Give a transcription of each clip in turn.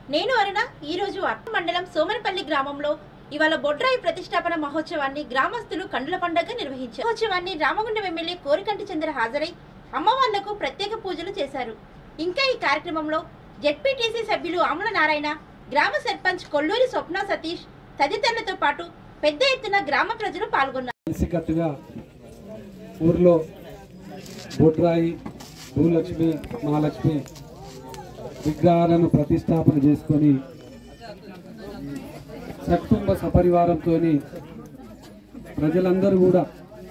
నేను అరుణ ఈ రోజు అట్ట మండలం సోమనపల్లి గ్రామంలో ఇవాళ బొడ్రాయి ప్రతిష్టాపన మహోత్సవాన్ని గ్రామస్తులు కండుల పండుగ నిర్వహించారు మహోత్సవాన్ని రామగుండం ఎమ్మెల్యే కోరికంటి చంద్ర హాజరై అమ్మవార్లకు ప్రత్యేక పూజలు చేశారు ఇంకా ఈ కార్యక్రమంలో జెడ్పీటీసీ సభ్యులు ఆముల నారాయణ గ్రామ సర్పంచ్ కొల్లూరి స్వప్న సతీష్ తదితరులతో పాటు పెద్ద ఎత్తున గ్రామ ప్రజలు పాల్గొన్నారు కలిసికట్టుగా ఊర్లో బొడ్రాయి భూలక్ష్మి మహాలక్ష్మి విగ్రహాలను ప్రతిష్టాపన చేసుకొని సకుటుంబ సపరివారంతో ప్రజలందరూ కూడా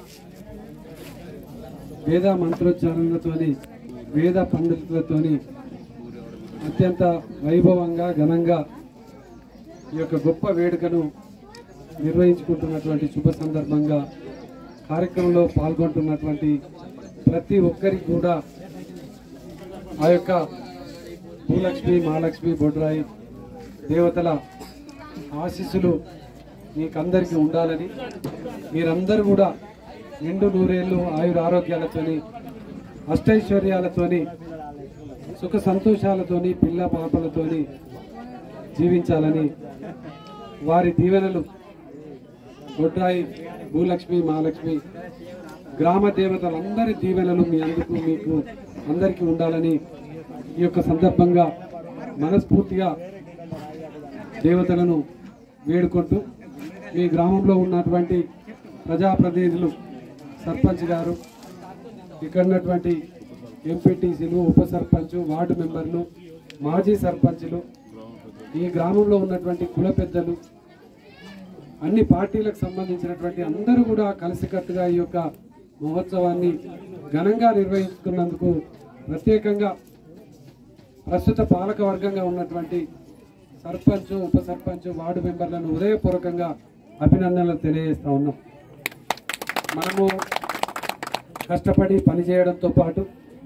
వేద మంత్రోచ్చారణలతోని వేద పండితులతోని అత్యంత వైభవంగా ఘనంగా ఈ యొక్క గొప్ప వేడుకను నిర్వహించుకుంటున్నటువంటి శుభ సందర్భంగా కార్యక్రమంలో పాల్గొంటున్నటువంటి ప్రతి ఒక్కరికి కూడా ఆ యొక్క భూలక్ష్మి మహాలక్ష్మి బొడ్రాయి దేవతల ఆశీస్సులు మీకందరికీ ఉండాలని మీరందరూ కూడా నిండు నూరేళ్ళు ఆయుర ఆరోగ్యాలతోని అష్టైశ్వర్యాలతోని సుఖ సంతోషాలతోని పిల్ల పాపలతోని జీవించాలని వారి దీవెనలు బొడ్రాయి భూలక్ష్మి మహాలక్ష్మి గ్రామ దేవతలందరి దీవెనలు మీ అందుకు మీకు అందరికీ ఉండాలని ఈ యొక్క సందర్భంగా మనస్ఫూర్తిగా దేవతలను వేడుకుంటూ మీ గ్రామంలో ఉన్నటువంటి ప్రజాప్రతినిధులు సర్పంచ్ గారు ఇక్కడ ఉన్నటువంటి ఎంపీటీసీలు ఉప సర్పంచ్ వార్డు మెంబర్లు మాజీ సర్పంచులు ఈ గ్రామంలో ఉన్నటువంటి కుల పెద్దలు అన్ని పార్టీలకు సంబంధించినటువంటి అందరూ కూడా కలిసికట్టుగా ఈ యొక్క మహోత్సవాన్ని ఘనంగా నిర్వహిస్తున్నందుకు ప్రత్యేకంగా ప్రస్తుత పాలక వర్గంగా ఉన్నటువంటి సర్పంచ్ ఉప సర్పంచ్ వార్డు మెంబర్లను హృదయపూర్వకంగా అభినందనలు తెలియజేస్తా ఉన్నాం మనము కష్టపడి పనిచేయడంతో పాటు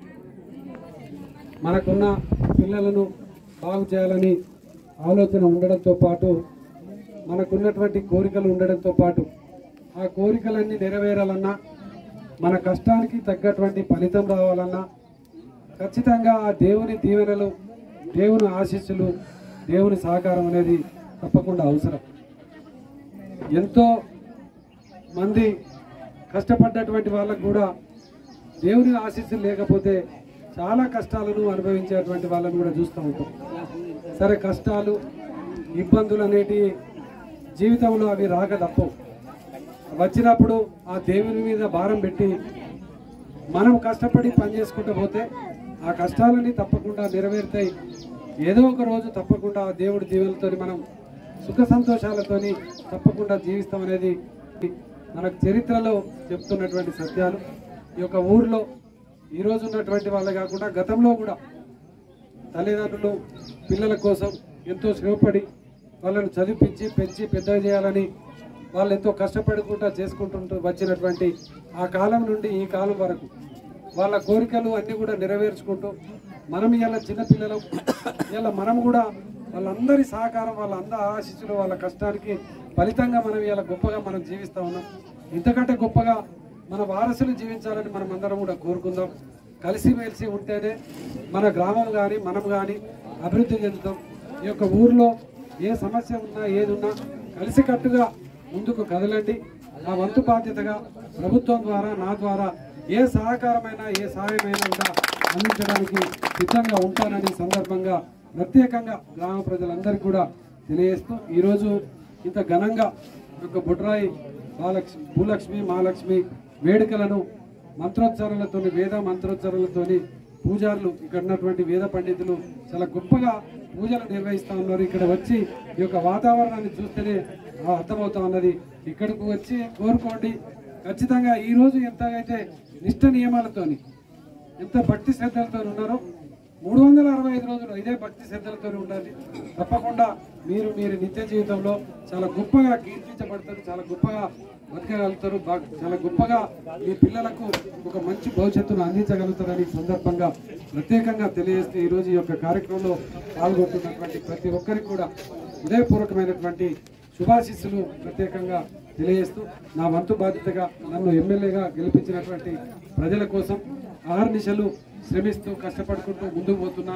మనకున్న పిల్లలను బాగు చేయాలని ఆలోచన ఉండడంతో పాటు మనకున్నటువంటి కోరికలు ఉండడంతో పాటు ఆ కోరికలన్నీ నెరవేరాలన్నా మన కష్టానికి తగ్గటువంటి ఫలితం రావాలన్నా ఖచ్చితంగా ఆ దేవుని దీవెనలు దేవుని ఆశీస్సులు దేవుని సహకారం అనేది తప్పకుండా అవసరం ఎంతో మంది కష్టపడ్డటువంటి వాళ్ళకు కూడా దేవుని ఆశీస్సులు లేకపోతే చాలా కష్టాలను అనుభవించేటువంటి వాళ్ళని కూడా చూస్తూ ఉంటాం సరే కష్టాలు ఇబ్బందులు అనేటి జీవితంలో అవి రాక తప్పవు వచ్చినప్పుడు ఆ దేవుని మీద భారం పెట్టి మనం కష్టపడి పని చేసుకుంటూ పోతే ఆ కష్టాలన్నీ తప్పకుండా నెరవేరుతాయి ఏదో ఒక రోజు తప్పకుండా ఆ దేవుడి దీవెనలతో మనం సుఖ సంతోషాలతోని తప్పకుండా జీవిస్తామనేది మనకు చరిత్రలో చెప్తున్నటువంటి సత్యాలు ఈ యొక్క ఊర్లో ఈరోజు ఉన్నటువంటి వాళ్ళే కాకుండా గతంలో కూడా తల్లిదండ్రులు పిల్లల కోసం ఎంతో శ్రమపడి వాళ్ళను చదివించి పెంచి పెద్దగా చేయాలని వాళ్ళు ఎంతో కష్టపడుకుంటా చేసుకుంటుంటూ వచ్చినటువంటి ఆ కాలం నుండి ఈ కాలం వరకు వాళ్ళ కోరికలు అన్నీ కూడా నెరవేర్చుకుంటూ మనం ఇలా చిన్నపిల్లలు ఇలా మనం కూడా వాళ్ళందరి సహకారం వాళ్ళందరి ఆశీస్సులు వాళ్ళ కష్టానికి ఫలితంగా మనం ఇలా గొప్పగా మనం జీవిస్తూ ఉన్నాం ఇంతకంటే గొప్పగా మన వారసులు జీవించాలని మనం అందరం కూడా కోరుకుందాం కలిసిమెలిసి ఉంటేనే మన గ్రామం కానీ మనం కానీ అభివృద్ధి చెందుతాం ఈ యొక్క ఊర్లో ఏ సమస్య ఉన్నా ఏది ఉన్నా కలిసికట్టుగా ముందుకు కదలండి ఆ వంతు బాధ్యతగా ప్రభుత్వం ద్వారా నా ద్వారా ఏ సహకారమైనా ఏ సహాయమైనా కూడా అందించడానికి సిద్ధంగా ఉంటానని సందర్భంగా ప్రత్యేకంగా గ్రామ ప్రజలందరికీ కూడా తెలియజేస్తూ ఈరోజు ఇంత ఘనంగా ఈ యొక్క బుడ్రాయి మహాలక్ష్మి భూలక్ష్మి మహాలక్ష్మి వేడుకలను మంత్రోచ్చారణలతోని వేద మంత్రోచ్చారణలతోని పూజారులు ఇక్కడ ఉన్నటువంటి వేద పండితులు చాలా గొప్పగా పూజలు నిర్వహిస్తూ ఉన్నారు ఇక్కడ వచ్చి ఈ యొక్క వాతావరణాన్ని చూస్తేనే ఆ అర్థమవుతా ఉన్నది ఇక్కడికి వచ్చి కోరుకోండి ఖచ్చితంగా ఈ రోజు ఎంతగైతే నిష్ట నియమాలతోని ఎంత భక్తి శ్రద్ధలతో ఉన్నారో మూడు వందల అరవై ఐదు రోజులు ఇదే భక్తి శ్రద్ధలతో ఉండాలి తప్పకుండా మీరు మీరు నిత్య జీవితంలో చాలా గొప్పగా కీర్తించబడతారు చాలా గొప్పగా బతకగలుగుతారు బా- చాలా గొప్పగా మీ పిల్లలకు ఒక మంచి భవిష్యత్తును అందించగలుగుతారని ఈ సందర్భంగా ప్రత్యేకంగా తెలియజేస్తూ ఈరోజు ఈ యొక్క కార్యక్రమంలో పాల్గొంటున్నటువంటి ప్రతి ఒక్కరికి కూడా హృదయపూర్వకమైనటువంటి శుభాశీస్సులు ప్రత్యేకంగా తెలియజేస్తూ నా వంతు బాధ్యతగా నన్ను ఎమ్మెల్యేగా గెలిపించినటువంటి ప్రజల కోసం ఆర్నిశలు శ్రమిస్తూ కష్టపడుకుంటూ ముందుకు పోతున్నాను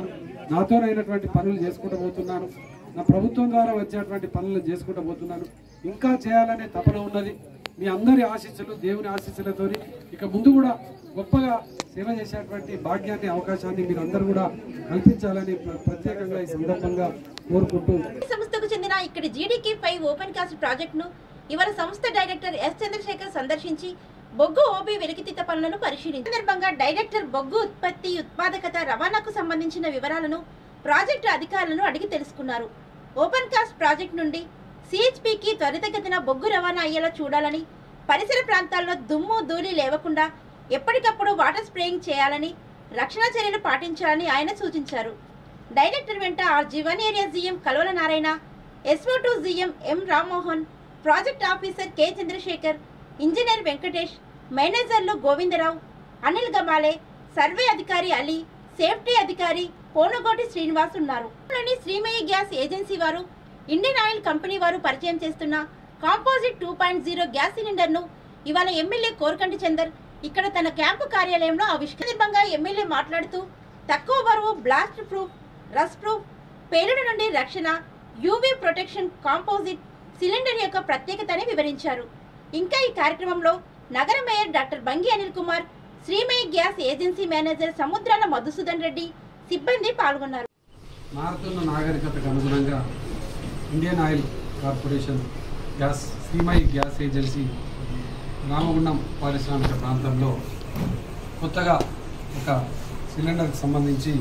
నాతోనైనటువంటి పనులు చేసుకుంటూ పోతున్నాను నా ప్రభుత్వం ద్వారా వచ్చేటువంటి పనులు చేసుకుంటూ పోతున్నాను ఇంకా చేయాలనే తపన ఉన్నది మీ అందరి ఆశీస్సులు దేవుని ఆశీస్సులతోని ఇక ముందు కూడా గొప్పగా సేవ చేసేటువంటి భాగ్యాన్ని అవకాశాన్ని మీరు అందరూ కూడా కల్పించాలని ప్ర- ప్రత్యేకంగా ఈ సందర్భంగా కోరుకుంటూ సంస్థకు చెందిన ఇక్కడి జీడీకి ఫైవ్ ఓపెన్ కాస్ట్ ప్రాజెక్టును ఇవాళ సంస్థ డైరెక్టర్ ఎస్ చంద్రశేఖర్ సందర్శించి బొగ్గు ఓబీ వెలికితీత పనులను పరిశీలించారు ఈ సందర్భంగా డైరెక్టర్ బొగ్గు ఉత్పత్తి ఉత్పాదకత రవాణాకు సంబంధించిన వివరాలను ప్రాజెక్టు అధికారులను అడిగి తెలుసుకున్నారు ఓపెన్ కాస్ట్ ప్రాజెక్ట్ నుండి సిహెచ్పికి త్వరితగతిన బొగ్గు రవాణా అయ్యేలా చూడాలని పరిసర ప్రాంతాల్లో దుమ్ము ధూళి లేవకుండా ఎప్పటికప్పుడు వాటర్ స్ప్రేయింగ్ చేయాలని రక్షణ చర్యలు పాటించాలని ఆయన సూచించారు డైరెక్టర్ వెంట R G one area GM Kalavala Narayana SO to GM M Rammohan project officer K Chandrasekhar engineer Venkatesh మేనేజర్లు గోవిందరావు అనిల్ గమాలే సర్వే అధికారి అలీ సేఫ్టీ అధికారి పోనగోటి శ్రీనివాస్ ఉన్నారు లోని శ్రీమయి గ్యాస్ ఏజెన్సీ వారు ఇండియన్ ఆయిల్ కంపెనీ వారు పరిచయం చేస్తున్న composite two point zero gas cylinder ను ఇవాళ ఎమ్మెల్యే కోరకంటి చందర్ ఇక్కడ తన క్యాంపు కార్యాలయంలో ఆవిష్కరించగా ఎమ్మెల్యే మాట్లాడుతూ తక్కువ బరువు బ్లాస్ట్ ప్రూఫ్ రస్ ప్రూఫ్ పేలుడు నుండి రక్షణ యూవీ ప్రొటెక్షన్ కాంపోజిట్ సిలిండర్ యొక్క ప్రత్యేకతని వివరించారు ఇంకా ఈ కార్యక్రమంలో నగర mayor doctor Bangi Anil Kumar Srimayi gas agency manager Samudrala Madhusudan Reddy సిబ్బంది పాల్గొన్నారు మారుతున్న నాగరికతకు అనుగుణంగా Indian oil corporation gas Srimayi gas agency Ramagundam పారిశ్రామిక ప్రాంతంలో కొత్తగా ఒక సిలిండర్కి సంబంధించి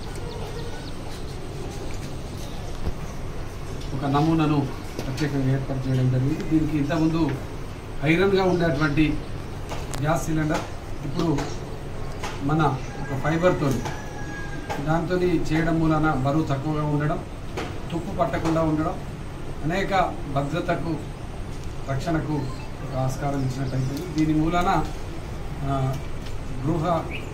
ఒక నమూనాను ప్రత్యేకంగా ఏర్పాటు చేయడం జరిగింది దీనికి ఇంతకుముందు ఐరన్గా ఉండేటువంటి గ్యాస్ సిలిండర్ ఇప్పుడు మన ఒక ఫైబర్తో దాంతో చేయడం మూలన బరువు తక్కువగా ఉండడం తుప్పు పట్టకుండా ఉండడం అనేక భద్రతకు రక్షణకు ఒక ఆస్కారం ఇచ్చినట్టయితుంది దీని మూలన ఆ, గృహ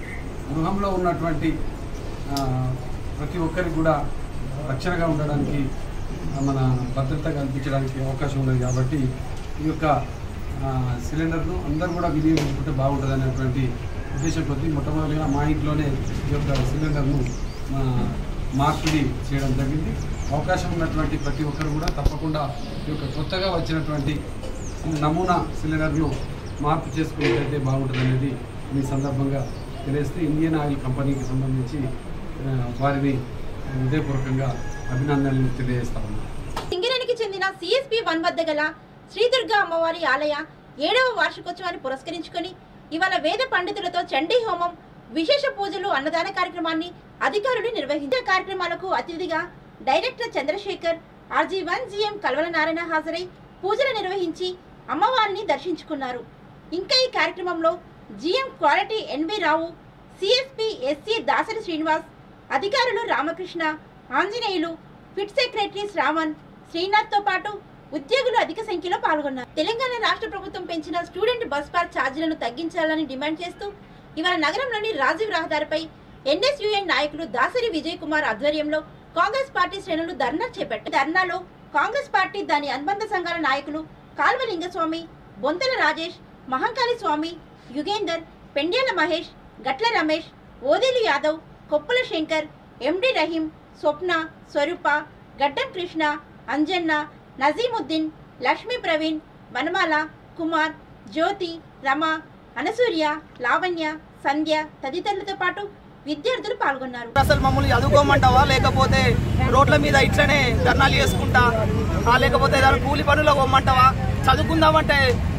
గృహంలో ఉన్నటువంటి ఆ, ప్రతి ఒక్కరికి కూడా రక్షణగా ఉండడానికి ఆ, మన భద్రత కల్పించడానికి అవకాశం ఉన్నది కాబట్టి ఈ యొక్క ఆ, సిలిండర్ను అందరూ కూడా వినియోగించుకుంటే బాగుంటుంది అనేటువంటి ఉద్దేశం కొద్దీ మొట్టమొదటిగా మా ఇంట్లోనే ఈ యొక్క సిలిండర్ను ఆ, మార్పిడి చేయడం జరిగింది అవకాశం ఉన్నటువంటి ప్రతి ఒక్కరు కూడా తప్పకుండా ఈ యొక్క కొత్తగా వచ్చినటువంటి నమూనా సిలిండర్ను మార్పు చేసుకున్నట్లయితే బాగుంటుంది అనేది ఈ సందర్భంగా తెలియస్తే ఇండియన్ ఆయిల్ కంపెనీకి సంబంధించి ఆ, వారిని హృదయపూర్వకంగా అభినందనలు తెలియజేస్తా ఉన్నాను సింగరేణికి చెందిన సిఎస్పి వన్ వద్ద గల శ్రీదుర్గ అమ్మవారి ఆలయ ఏడవ వార్షికోత్సవాన్ని పురస్కరించుకొని ఇవాళ వేద పండితులతో చండీ హోమం విశేష పూజలు అన్నదాన కార్యక్రమాన్ని అధికారులు నిర్వహించే కార్యక్రమాలకు అతిథిగా director Chandrasekhar RG one GM Kalvala Narayana హాజరై పూజలు నిర్వహించి అమ్మవారిని దర్శించుకున్నారు ఇంకా ఈ కార్యక్రమంలో GM quality NB Rao CSP SC Dasari Srinivas అధికారులు రామకృష్ణ ఆంజనేయులు ఫిట్ సెక్రటరీ శ్రావణ్ శ్రీనాథ్ తో పాటు ఉద్యోగులు అధిక సంఖ్యలో పాల్గొన్నారు తెలంగాణ రాష్ట్ర ప్రభుత్వం పెంచిన స్టూడెంట్ బస్ పాస్ ఛార్జీలను తగ్గించాలని డిమాండ్ చేస్తూ ఇవాళ నగరంలోని రాజీవ్ రహదారిపై ఎన్ఎస్యుఎన్ నాయకులు దాసరి విజయ్ కుమార్ ఆధ్వర్యంలో కాంగ్రెస్ పార్టీ శ్రేణులు ధర్నా చేపట్టారు ధర్నాలో కాంగ్రెస్ పార్టీ దాని అనుబంధ సంఘాల నాయకులు కాల్వ లింగస్వామి బొంతల రాజేష్ మహంకాళి స్వామి యుగేందర్ పెండ్యాల మహేష్ గట్ల రమేష్ ఓదేలు యాదవ్ కొప్పుల శంకర్ ఎండి రహీం స్వప్న స్వరూప గడ్డం కృష్ణ అంజన్న నజీముద్దీన్ లక్ష్మీ ప్రవీణ్ వనమాల కుమార్ జ్యోతి రమ అనసూర్య లావణ్య సంధ్య తదితరులతో పాటు విద్యార్థులు పాల్గొన్నారు అసలు మమ్మల్ని చదువుకోమంటావా లేకపోతే రోడ్ల మీద ఇట్లనే ధర్నాలు చేసుకుంటా ఆ లేకపోతే ఏదైనా కూలి పనులు పోమంటావా చదువుకుందామంటే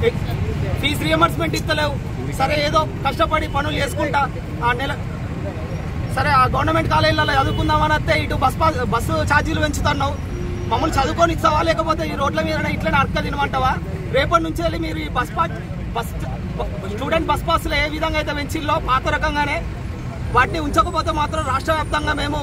ఫీజు రియంబర్స్మెంట్ ఇస్తలేవు సరే ఏదో కష్టపడి పనులు చేసుకుంటా ఆ నెల సరే ఆ గవర్నమెంట్ కాలేజీలలో చదువుకుందామని వస్తే ఇటు బస్ పాస్ బస్సు ఛార్జీలు పెంచుతున్నావు మమ్మల్ని చదువుకొని ఇస్తావా లేకపోతే ఈ రోడ్ల మీద ఇట్లనే అడక తినమంటావా రేపటి నుంచి వెళ్ళి మీరు ఈ bus pass bus student bus పాస్లో ఏ విధంగా అయితే పెంచిల్లో పాత రకంగానే వాటిని ఉంచకపోతే మాత్రం రాష్ట్ర వ్యాప్తంగా మేము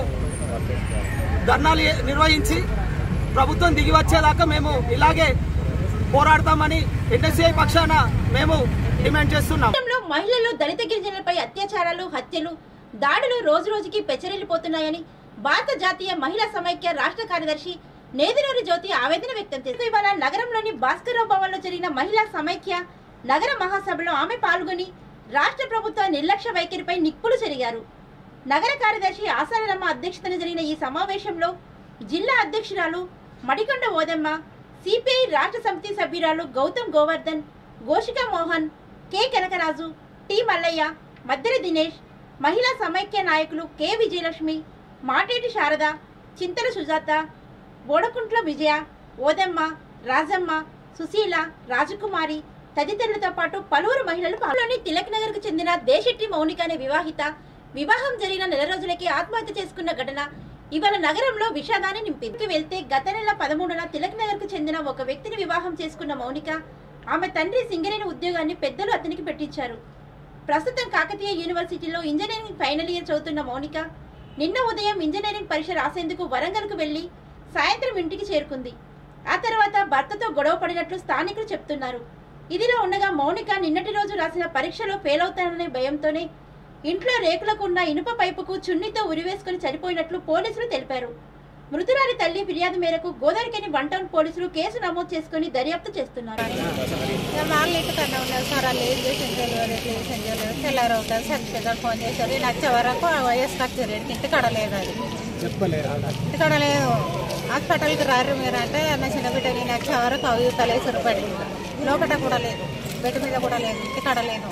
ధర్నాలు ఏ- నిర్వహించి ప్రభుత్వం దిగి వచ్చేదాకా మేము ఇలాగే పోరాడతామని ఎన్ఎస్ఐ పక్షాన మేము డిమాండ్ చేస్తున్నాం రాష్ట్రంలో మహిళలు దళిత గిరిజనులపై అత్యాచారాలు హత్యలు దాడులు రోజు రోజుకి పెచ్చరిల్లిపోతున్నాయని భారత జాతీయ మహిళా సమైక్య రాష్ట్ర కార్యదర్శి నేదునూరి జ్యోతి ఆవేదన వ్యక్తం చేస్తూ ఇవాళ నగరంలోని భాస్కరరావు భవన్ లో జరిగిన మహిళా సమైక్య నగర మహాసభలో ఆమె పాల్గొని రాష్ట్ర ప్రభుత్వ నిర్లక్ష్య వైఖరిపై నిప్పులు చెరిగారు నగర కార్యదర్శి ఆసారమ్మ అధ్యక్షతన జరిగిన ఈ సమావేశంలో జిల్లా అధ్యక్షురాలు మడికొండ ఓదమ్మ సిపిఐ రాష్ట్ర సమితి సభ్యురాలు గౌతమ్ గోవర్ధన్ గోషికా మోహన్ కె కనకరాజు టి మల్లయ్య మద్దెల దినేష్ మహిళా సమైక్య నాయకులు కె విజయలక్ష్మి మాటేటి శారద చింతల సుజాత బోడకుంట్ల విజయ ఓదమ్మ రాజమ్మ సుశీల రాజకుమారి తదితరులతో పాటు పలువురు మహిళలు పాల్గొని తిలక్ నగర్ కు చెందిన దేశెట్టి మౌనిక అనే వివాహిత వివాహం జరిగిన నెల రోజులకి ఆత్మహత్య చేసుకున్న ఘటన ఇవాళ నగరంలో విషాదాన్ని నింపింది వెళ్తే గత నెల పదమూడున తిలక్ నగర్ కు చెందిన ఒక వ్యక్తిని వివాహం చేసుకున్న మౌనిక ఆమె తండ్రి సింగరేణి ఉద్యోగాన్ని పెద్దలు అతనికి పెట్టించారు ప్రస్తుతం కాకతీయ యూనివర్సిటీలో ఇంజనీరింగ్ ఫైనల్ ఇయర్ చదువుతున్న మౌనిక నిన్న ఉదయం ఇంజనీరింగ్ పరీక్ష రాసేందుకు వరంగల్కు వెళ్లి సాయంత్రం ఇంటికి చేరుకుంది ఆ తర్వాత భర్తతో గొడవ పడినట్లు స్థానికులు చెప్తున్నారు ఇదిలో ఉండగా మౌనిక నిన్నటి రోజు రాసిన పరీక్షలో ఫెయిల్ అవుతాననే భయంతోనే ఇంట్లో రేకులకు ఉన్న ఇనుప పైపుకు చున్నితో ఉరివేసుకుని చనిపోయినట్లు పోలీసులు తెలిపారు మృతురాలి తల్లి ఫిర్యాదు మేరకు గోదావరికని వన్ టౌన్ పోలీసులు కేసు నమోదు చేసుకుని దర్యాప్తు చేస్తున్నారు ఇక వాళ్ళ ఇంటికన్నా ఉన్నారు సార్ వాళ్ళు ఏం చేసింది తెలియదు ఎట్లా చేసింది తెలియదు తెల్లారు అవుతుంది సర్టిఫికేట్ ఫోన్ చేశారు నేను వచ్చే వరకు వయసు కచ్చారు ఇంటికాడ లేదు అది ఇంటికాడ లేదు హాస్పిటల్కి రారు మీరు అంటే అన్న చిన్న బిడ్డ నేను వచ్చే వరకు అవి తలేసురు పడి లోపల కూడా లేదు బెడ్ మీద కూడా లేదు ఇంటికాడ లేదు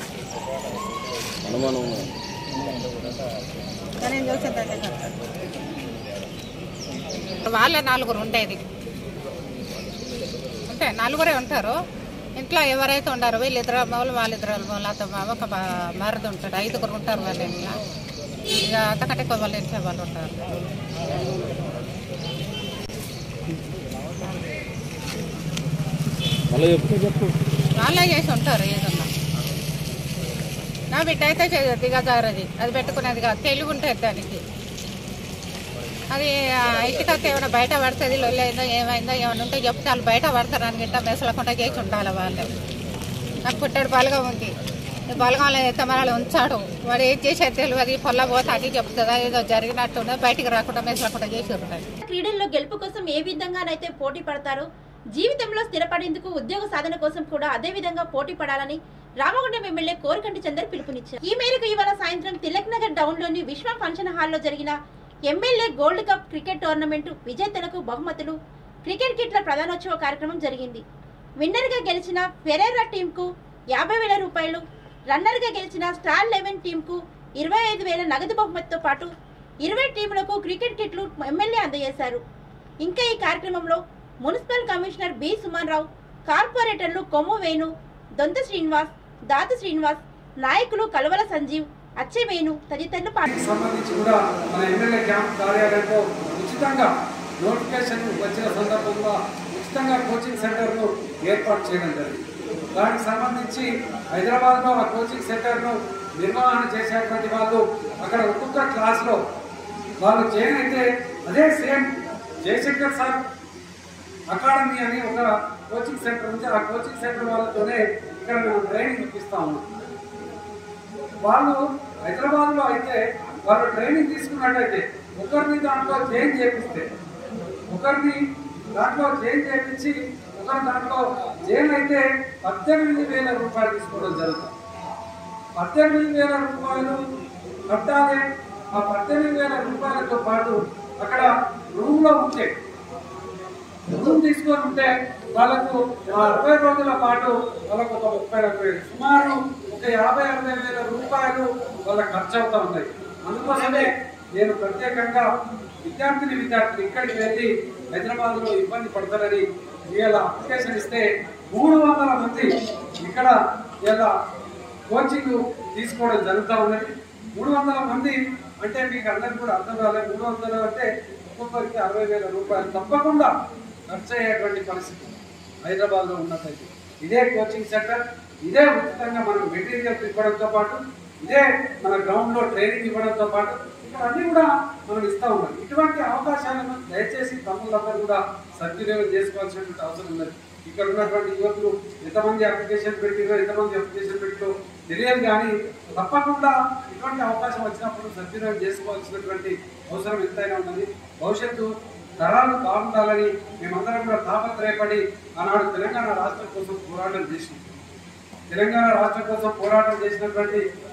కానీ నేను చూసింది అదే సార్ వాళ్ళే నలుగురు ఉండేది ఉంటే నలుగురే ఉంటారు ఇంట్లో ఎవరైతే ఉండారో వీళ్ళిద్దరు అమ్మవాళ్ళు వాళ్ళిద్దరు అమ్మవాళ్ళు అత్త మామ ఒక బా- మరది ఉంటాడు ఐదుగురు ఉంటారు వాళ్ళ ఇంట్లో ఇక అంతకంటే ఎక్కువ వాళ్ళ ఇంట్లో వాళ్ళు ఉంటారు వాళ్ళే చేసి ఉంటారు ఏదన్నా నా బిడ్డ అయితే చేయదు దిగజారది అది పెట్టుకునేది కాదు తెలివి ఉంటుంది దానికి అది ఆ, ఇంటికైతే ఏమైనా బయట పడుతుంది లొల్లి అయిందో ఏమైందో ఏమైనా ఉంటే చెప్తే వాళ్ళు బయట పడతారు అని గిట్ట మెసలకుండా చేసి ఉండాలి వాళ్ళు నాకు పుట్టాడు బలగం ఉంది ఈ బలగంలో అయితే మనల్ని ఉంచాడు వాడు ఏం చేసేది తెలియదు ఈ పొల్ల పోతే అది చెప్తుందా ఏదో జరిగినట్టు బయటికి రాకుండా మెసలకుండా చేసి ఉంటాడు క్రీడల్లో గెలుపు కోసం ఏ విధంగానైతే పోటీ పడతారో జీవితంలో స్థిరపడేందుకు ఉద్యోగ సాధన కోసం కూడా అదే విధంగా పోటీ పడాలని రామగుండం ఎమ్మెల్యే కోరకంటి చందర్ పిలుపునిచ్చారు ఈ మేరకు ఇవాళ సాయంత్రం తిలక్ నగర్ డౌన్ లోని విశ్వ ఫంక్షన్ హాల్లో జరిగిన MLA gold cup cricket tournament విజేతలకు బహుమతులు క్రికెట్ కిట్ల ప్రధానోత్సవ కార్యక్రమం జరిగింది విన్నర్ గా గెలిచిన ఫెరేరా టీం కు యాభై వేల రూపాయలు రన్నర్ గా గెలిచిన స్టార్ లెవెన్ టీం కు ఇరవై ఐదు వేల నగదు బహుమతితో పాటు ఇరవై టీములకు క్రికెట్ కిట్లు ఎమ్మెల్యే అందజేశారు ఇంకా ఈ కార్యక్రమంలో municipal commissioner B Suman Rao కార్పొరేటర్లు కొమ్ము వేణు దొంత శ్రీనివాస్ దాత శ్రీనివాస్ నాయకులు కలవల సంజీవ్ అచ్చే వేణు తదితరులు పాల్గొన్నారు సంబంధించి కూడా మన ఎమ్మెల్యే క్యాంప్ కార్యాలయంలో ఉచితంగా నోటిఫికేషన్ వచ్చిన సందర్భంగా ఉచితంగా కోచింగ్ సెంటర్ను ఏర్పాటు చేయడం జరిగింది దానికి సంబంధించి హైదరాబాద్లో ఆ కోచింగ్ సెంటర్ను నిర్వహణ చేసేటువంటి వాళ్ళు అక్కడ ఒక్కొక్క క్లాస్లో వాళ్ళు జాయిన్ అయితే అదే సేమ్ జయశంకర్ సార్ అకాడమీ అని ఒక కోచింగ్ సెంటర్ ఉంది ఆ కోచింగ్ సెంటర్ వాళ్ళతోనే ఇక్కడ మేము ట్రైనింగ్ ఇప్పిస్తా ఉన్నాం వాళ్ళు హైదరాబాద్ లో అయితే వాళ్ళు ట్రైనింగ్ తీసుకున్నట్టయితే ఒకరిని దాంట్లో చేంజ్ చేపిస్తే ఒకరిని దాంట్లో చేంజ్ చేపించి ఒకరి దాంట్లో జైలు అయితే పద్దెనిమిది వేల రూపాయలు తీసుకోవడం జరుగుతుంది పద్దెనిమిది వేల రూపాయలు కట్టాలి ఆ పద్దెనిమిది వేల రూపాయలతో పాటు అక్కడ రూమ్ లో ఉంటే రూమ్ తీసుకొని ఉంటే వాళ్ళకు ఆ అరవై రోజుల పాటు వాళ్ళకు ఒక ముప్పై నలభై సుమారు ఒక యాభై అరవై వేల రూపాయలు వాళ్ళ ఖర్చు అవుతా ఉన్నాయి అందుకోసమే నేను ప్రత్యేకంగా విద్యార్థిని విద్యార్థులు ఇక్కడికి వెళ్ళి హైదరాబాద్ లో ఇబ్బంది పడతారని ఇవాళ అప్లికేషన్ ఇస్తే మూడు వందల మంది ఇక్కడ ఇలా కోచింగ్ తీసుకోవడం జరుగుతూ ఉన్నది మూడు వందల మంది అంటే మీకు అందరికి కూడా అర్థం కాలేదు మూడు వందలు అంటే ఒక్కొక్కరికి అరవై వేల రూపాయలు తప్పకుండా ఖర్చు అయ్యేటువంటి పరిస్థితి హైదరాబాద్లో ఉన్నట్టయితే ఇదే కోచింగ్ సెంటర్ ఇదే ఉచితంగా మనకు మెటీరియల్స్ ఇవ్వడంతో పాటు ఇదే మన గ్రౌండ్లో ట్రైనింగ్ ఇవ్వడంతో పాటు ఇక్కడ అన్ని కూడా మనం ఇస్తా ఉన్నాం ఇటువంటి అవకాశాలను దయచేసి తమ్ముళ్ళందరూ కూడా సద్వినియోగం చేసుకోవాల్సినటువంటి అవసరం ఉన్నది ఇక్కడ ఉన్నటువంటి యువకులు ఎంతమంది అప్లికేషన్ పెట్టిరో ఎంతమంది అప్లికేషన్ పెట్టిరో తెలియదు కానీ తప్పకుండా ఇటువంటి అవకాశం వచ్చినప్పుడు సద్వినియోగం చేసుకోవాల్సినటువంటి అవసరం ఎంతైనా ఉన్నది భవిష్యత్తు తరాలు బాగుండాలని మేమందరం కూడా తాపత్రయపడి ఆనాడు తెలంగాణ రాష్ట్రం కోసం పోరాటం చేసినాం తెలంగాణ రాష్ట్రం కోసం పోరాటం చేసినటువంటి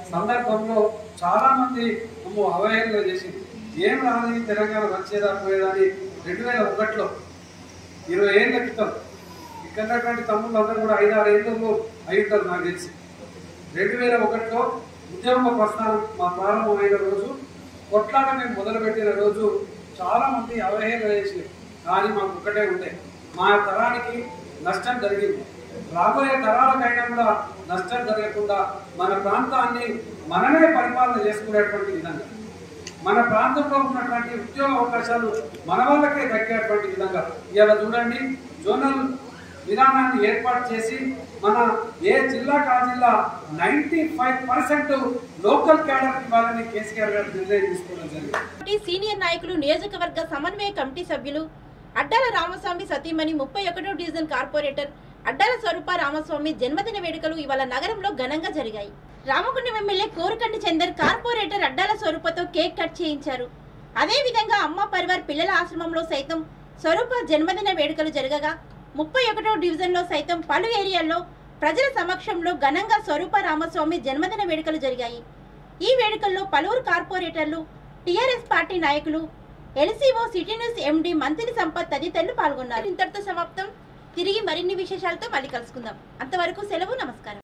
సందర్భంలో చాలా మంది అమ్మో అవహేళన చేసి ఏం రాని తెలంగాణ వచ్చేదా పోయేదని రెండు వేల ఒకటిలో ఇరవై ఏళ్ళ క్రితం ఇక్కడ ఉన్నటువంటి తమ్ముళ్ళు అందరూ కూడా ఐదారు ఏళ్ళు అయి ఉంటారు నాకు తెలిసి రెండు వేల ఒకటిలో ఉద్యమ ప్రస్థానం మా ప్రారంభమైన రోజు కొట్లాట మేము మొదలుపెట్టిన రోజు చాలా మంది అవహేళన చేసి కానీ మాకు ఒక్కటే ఉండే మా తరానికి నష్టం జరిగింది రాబోయే తరాలకైనా కూడా నష్టం జరగకుండా మన ప్రాంతాన్ని మనమే పరిపాలన చేసుకునేటువంటి విధంగా మన ప్రాంతంలో ఉన్నటువంటి ఉద్యోగ అవకాశాలు మన వాళ్ళకే దక్కేటువంటి విధంగా ఇవాళ చూడండి జోనల్ విధానాన్ని ఏర్పాటు చేసి మన ఏ జిల్లాకు ఆ జిల్లా ninety five percent local cadre ఇవ్వాలని కేసీఆర్ గారు నిర్ణయం తీసుకోవడం జరిగింది పార్టీ సీనియర్ నాయకులు నియోజకవర్గ సమన్వయ కమిటీ సభ్యులు అడ్డాల రామస్వామి సతీమణి ముప్పై ఒకటో డివిజన్ కార్పొరేటర్ అడ్డాల స్వరూప రామస్వామి జన్మదిన వేడుకలు ఇవాళ నగరంలో ఘనంగా జరిగాయి రామగుండం ఎమ్మెల్యే కోరుకంటి చందర్ కార్పొరేటర్ అడ్డాల స్వరూపతో కేక్ కట్ చేయించారు అదే విధంగా అమ్మ పరివార్ పిల్లల ఆశ్రమంలో సైతం స్వరూప జన్మదిన వేడుకలు జరగగా ముప్పై ఒకటో డివిజన్లో సైతం పలు ఏరియాల్లో ప్రజల సమక్షంలో ఘనంగా స్వరూప రామస్వామి జన్మదిన వేడుకలు జరిగాయి ఈ వేడుకల్లో పలువురు కార్పొరేటర్లు టీఆర్ఎస్ పార్టీ నాయకులు LCO city news MD Manthri Sampath తదితరులు పాల్గొన్నారు ఇంతటితో సమాప్తం తిరిగి మరిన్ని విశేషాలతో మళ్ళీ కలుసుకుందాం అంతవరకు సెలవు నమస్కారం